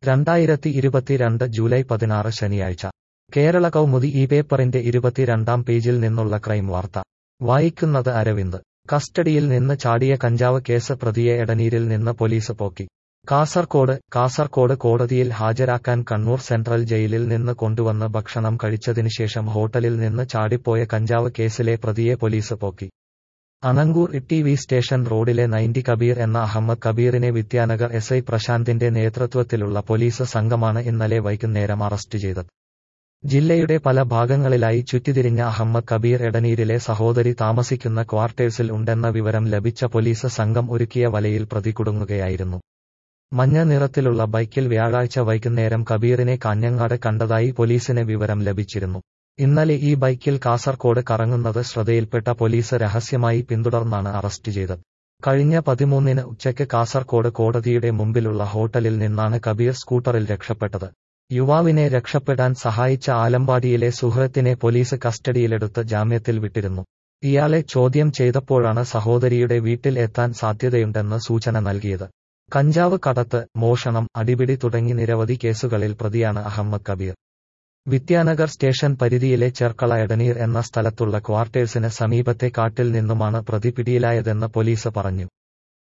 രണ്ടായിരത്തി ഇരുപത്തിരണ്ട് ജൂലൈ പതിനാറ് ശനിയാഴ്ച കേരള കൗമുദി ഈ പേപ്പറിന്റെ ഇരുപത്തിരണ്ടാം പേജിൽ നിന്നുള്ള ക്രൈം വാർത്ത വായിക്കുന്നത് അരവിന്ദ് കസ്റ്റഡിയിൽ നിന്ന് ചാടിയ കഞ്ചാവ് കേസ് പ്രതിയെ എടനീരിൽ നിന്ന് പോലീസ് പോക്കി കാസർകോട് കാസർകോട് കോടതിയിൽ ഹാജരാക്കാൻ കണ്ണൂർ സെൻട്രൽ ജയിലിൽ നിന്ന് കൊണ്ടുവന്ന് ഭക്ഷണം കഴിച്ചതിനുശേഷം ഹോട്ടലിൽ നിന്ന് ചാടിപ്പോയ കഞ്ചാവ് കേസിലെ പ്രതിയെ പോലീസ് പോക്കി അണങ്കൂർ ടി വി സ്റ്റേഷൻ റോഡിലെ നൈൻറ്റി കബീർ എന്ന അഹമ്മദ് കബീറിനെ വിദ്യാനഗർ എസ് ഐ പ്രശാന്തിന്റെ നേതൃത്വത്തിലുള്ള പോലീസ് സംഘമാണ് ഇന്നലെ വൈകുന്നേരം അറസ്റ്റ് ചെയ്തത് ജില്ലയുടെ പല ഭാഗങ്ങളിലായി ചുറ്റിതിരിഞ്ഞ അഹമ്മദ് കബീർ എടനീരിലെ സഹോദരി താമസിക്കുന്ന ക്വാർട്ടേഴ്സിൽ ഉണ്ടെന്ന വിവരം ലഭിച്ച പോലീസ് സംഘം ഒരുക്കിയ വലയിൽ പ്രതി കുടുങ്ങുകയായിരുന്നു മഞ്ഞ നിറത്തിലുള്ള ബൈക്കിൽ വ്യാഴാഴ്ച വൈകുന്നേരം കബീറിനെ കാഞ്ഞങ്ങാട് കണ്ടതായി പോലീസിന് വിവരം ലഭിച്ചിരുന്നു ഇന്നലെ ഈ ബൈക്കിൽ കാസർകോട് കറങ്ങുന്നത് ശ്രദ്ധയിൽപ്പെട്ട പോലീസ് രഹസ്യമായി പിന്തുടർന്നാണ് അറസ്റ്റ് ചെയ്തത് കഴിഞ്ഞ പതിമൂന്നിന് ഉച്ചയ്ക്ക് കാസർകോട് കോടതിയുടെ മുമ്പിലുള്ള ഹോട്ടലിൽ നിന്നാണ് കബീർ സ്കൂട്ടറിൽ രക്ഷപ്പെട്ടത് യുവാവിനെ രക്ഷപ്പെടാൻ സഹായിച്ച ആലമ്പാടിയിലെ സുഹൃത്തിനെ പോലീസ് കസ്റ്റഡിയിലെടുത്ത് ജാമ്യത്തിൽ വിട്ടിരുന്നു ഇയാളെ ചോദ്യം ചെയ്തപ്പോഴാണ് സഹോദരിയുടെ വീട്ടിൽ എത്താൻ സാധ്യതയുണ്ടെന്ന് സൂചന നൽകിയത് കഞ്ചാവ് കടത്ത് മോഷണം അടിപിടി തുടങ്ങി നിരവധി കേസുകളിൽ പ്രതിയാണ് അഹമ്മദ് കബീർ വിദ്യാനഗർ സ്റ്റേഷൻ പരിധിയിലെ ചെർക്കള എടനീർ എന്ന സ്ഥലത്തുള്ള ക്വാർട്ടേഴ്സിന് സമീപത്തെ കാട്ടിൽ നിന്നുമാണ് പ്രതി പിടിയിലായതെന്ന് പോലീസ് പറഞ്ഞു